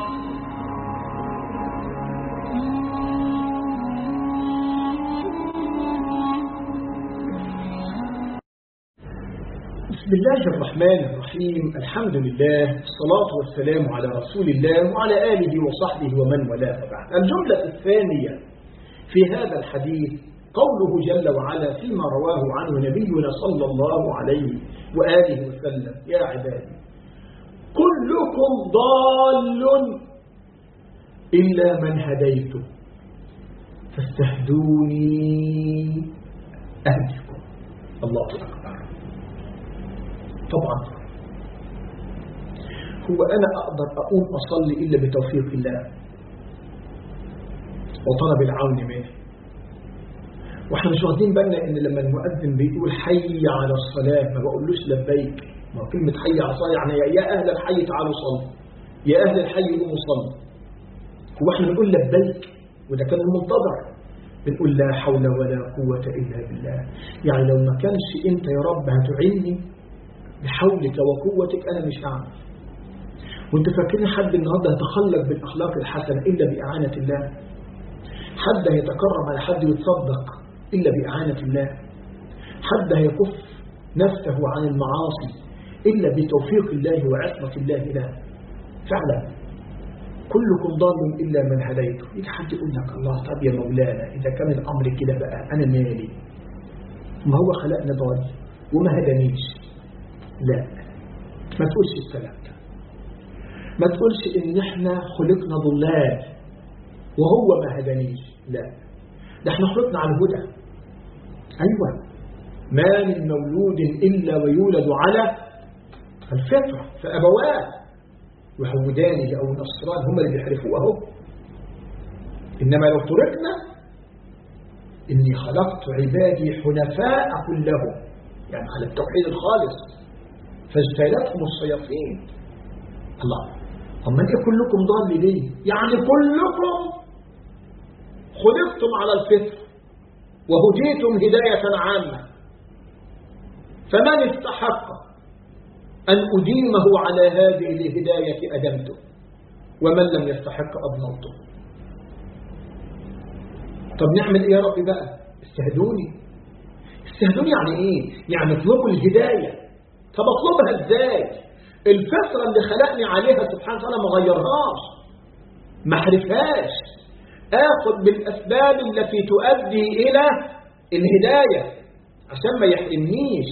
بسم الله الرحمن الرحيم الحمد لله الصلاة والسلام على رسول الله وعلى آله وصحبه ومن والاه بعد الجملة الثانية في هذا الحديث قوله جل وعلا فيما رواه عنه نبينا صلى الله عليه وآله وسلم يا عبادي كلكم ضال إلا من هديته فاستهدوني أهدكم الله أكبر طبعا هو أنا أقدر أقوم أصلي إلا بتوفيق الله وطلب العون منه واحنا مش واخدين بالنا ان لما المؤذن بيقول حي على الصلاة ما بقولوش لبيك ما هو كلمة حي على الصلاة يعني يا أهل الحي تعالوا صلوا يا أهل الحي قوموا صلوا هو احنا بنقول لبيك وده كان المنتظر بنقول لا حول ولا قوة إلا بالله يعني لو ما كانش انت يا رب هتعيني بحولك وقوتك أنا مش هعمل وانت فاكرين حد النهاردة يتخلق بالأخلاق الحسنة إلا بإعانة الله حد هيتكرم على حد يتصدق إلا بإعانة الله حد هيكف نفسه عن المعاصي إلا بتوفيق الله وعصمة الله له فعلا كلكم ضال إلا من هديته يجي حد يقول لك الله طب يا مولانا إذا كان الأمر كده بقى أنا مالي ما هو خلقنا ضال وما هدانيش لا ما تقولش الكلام ده ما تقولش ان احنا خلقنا ضلال وهو ما هدانيش لا ده احنا خلقنا على الهدى ايوه ما من مولود الا ويولد على الفطره فابواه يهودانه او نصران هم اللي بيحرفوه اهو انما لو تركنا اني خلقت عبادي حنفاء كلهم يعني على التوحيد الخالص فاجتالتهم الشياطين الله أما أنت كلكم ضال ليه يعني كلكم خلقتم على الفطر وهديتم هداية عامة فمن استحق أن أديمه على هذه الهداية أدمته ومن لم يستحق أضمنته طب نعمل إيه يا رب بقى استهدوني استهدوني يعني إيه يعني اطلبوا الهداية طب اطلبها ازاي الفطرة اللي خلقني عليها سبحانه وتعالى ما غيرهاش ما احرفهاش اخد بالاسباب التي تؤدي الى الهداية عشان ما يحرمنيش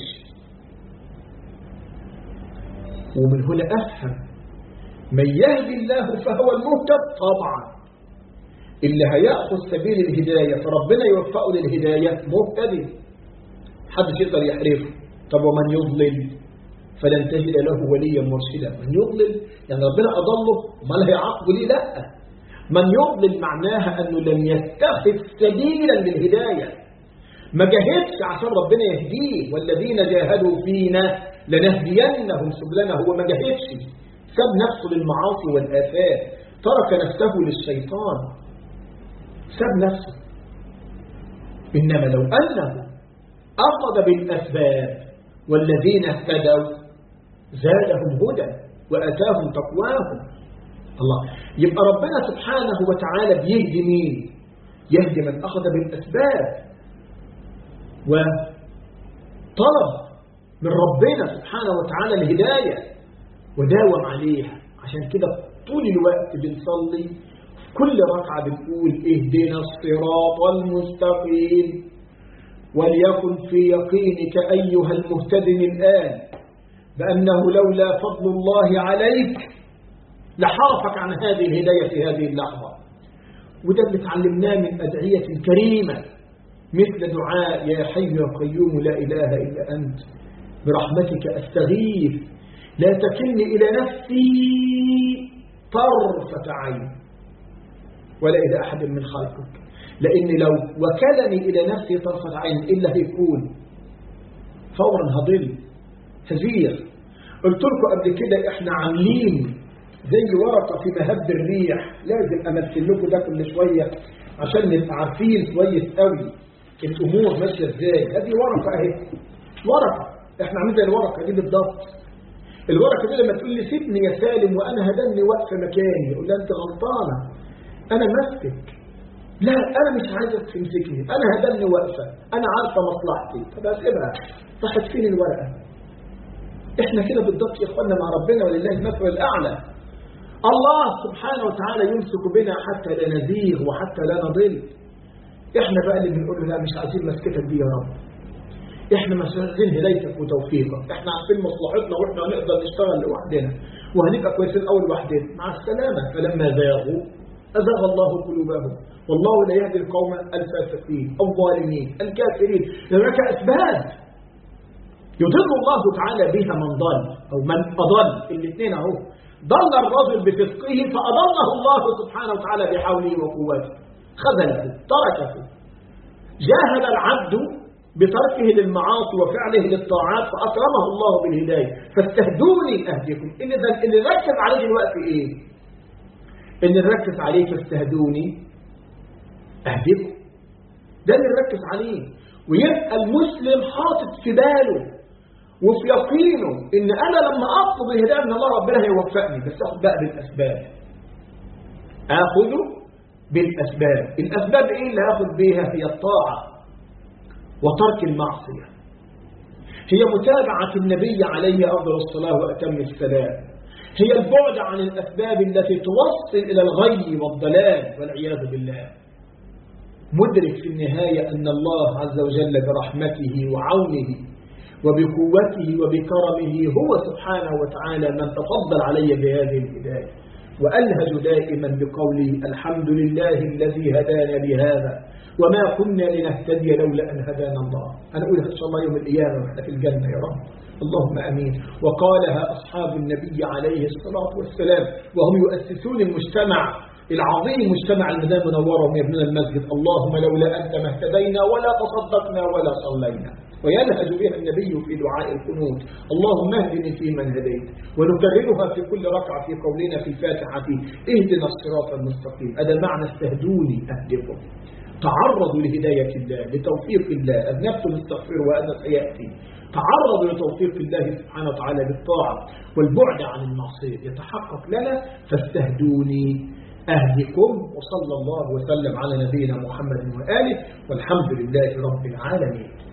ومن هنا افهم من يهدي الله فهو المهتد طبعا اللي هيأخذ سبيل الهداية فربنا يوفقه للهداية مهتدي محدش يقدر يحرفه طب ومن يضلل فلن تجد له وليا مرشدا من يضلل يعني ربنا أضله ما له يعاقبه ليه لا من يضلل معناها أنه لم يتخذ سبيلا للهداية ما جاهدش عشان ربنا يهديه والذين جاهدوا فينا لنهدينهم سبلنا هو ما جاهدش ساب نفسه للمعاصي والآفات ترك نفسه للشيطان ساب نفسه إنما لو أنه أخذ بالأسباب والذين اهتدوا زادهم هدى وأتاهم تقواهم الله يبقى ربنا سبحانه وتعالى بيهدي مين يهدي من أخذ بالأسباب وطلب من ربنا سبحانه وتعالى الهداية وداوم عليها عشان كده طول الوقت بنصلي كل ركعة بنقول اهدنا الصراط المستقيم وليكن في يقينك أيها المهتدم الآن بأنه لولا فضل الله عليك لحرفك عن هذه الهداية في هذه اللحظة وده اللي اتعلمناه من أدعية كريمة مثل دعاء يا حي يا قيوم لا إله إلا أنت برحمتك أستغيث لا تكلني إلى نفسي طرفة عين ولا إلى أحد من خلقك لأن لو وكلني إلى نفسي طرفة عين إلا هيكون فورا هضل هزير قلت لكم قبل كده إحنا عاملين زي ورقة في مهب الريح لازم أمثل لكم ده كل شوية عشان نبقى عارفين كويس قوي الأمور ماشية إزاي هذه ورقة أهي ورقة إحنا عاملين زي الورقة دي بالضبط الورقة دي لما تقول لي سيبني يا سالم وأنا هدني واقفة مكاني يقول لها أنت غلطانة أنا ماسكك لا أنا مش عايزك تمسكني أنا هدني واقفة أنا عارفة مصلحتي طب أسيبها راحت فين الورقة إحنا كده بالضبط يا إخوانا مع ربنا ولله المثل الأعلى الله سبحانه وتعالى يمسك بنا حتى لا نزيغ وحتى لا نضل إحنا بقى اللي بنقول له لا مش عايزين مسكتك دي يا رب احنا مسؤولين هدايتك وتوفيقك احنا عارفين مصلحتنا واحنا هنقدر نشتغل لوحدنا وهنبقى كويسين اول لوحدنا مع السلامه فلما زاغوا ازاغ الله قلوبهم والله لا يهدي القوم الفاسقين الظالمين الكافرين هناك اسباب يضل الله تعالى بها من ضل او من اضل الاثنين اهو ضل الرجل بفسقه فاضله الله سبحانه وتعالى بحوله وقوته خذله تركه جاهد العبد بتركه للمعاصي وفعله للطاعات فأكرمه الله بالهداية فاستهدوني أهديكم إذا اللي نركز عليه دلوقتي إيه اللي نركز عليه فاستهدوني أهديكم ده اللي نركز عليه ويبقى المسلم حاطط في باله وفي يقينه إن أنا لما أطلب الهداية من الله ربنا هيوفقني بس أخذ بقى بالأسباب آخذ بالأسباب الأسباب إيه اللي آخذ بيها هي الطاعة وترك المعصية هي متابعة النبي عليه أفضل الصلاة وأتم السلام هي البعد عن الأسباب التي توصل إلى الغي والضلال والعياذ بالله مدرك في النهاية أن الله عز وجل برحمته وعونه وبقوته وبكرمه هو سبحانه وتعالى من تفضل علي بهذه الهداية وألهج دائما بقولي الحمد لله الذي هدانا لهذا وما كنا لنهتدي لولا أن هدانا الله أنا أقولها إن شاء الله يوم القيامة وإحنا في الجنة يا رب اللهم أمين وقالها أصحاب النبي عليه الصلاة والسلام وهم يؤسسون المجتمع العظيم مجتمع المدينة المنورة وهم يبنون المسجد اللهم لولا أنت ما اهتدينا ولا تصدقنا ولا صلينا ويلهج بها النبي في دعاء القنوت اللهم اهدني فيمن هديت ونكررها في كل ركعة في قولنا في الفاتحة اهدنا الصراط المستقيم هذا معنى استهدوني أهدكم تعرضوا لهداية الله لتوفيق الله أذنبت الاستغفر وأنا سيأتي تعرضوا لتوفيق الله سبحانه وتعالى بالطاعة والبعد عن المعصية يتحقق لنا فاستهدوني أهدكم وصلى الله وسلم على نبينا محمد وآله والحمد لله رب العالمين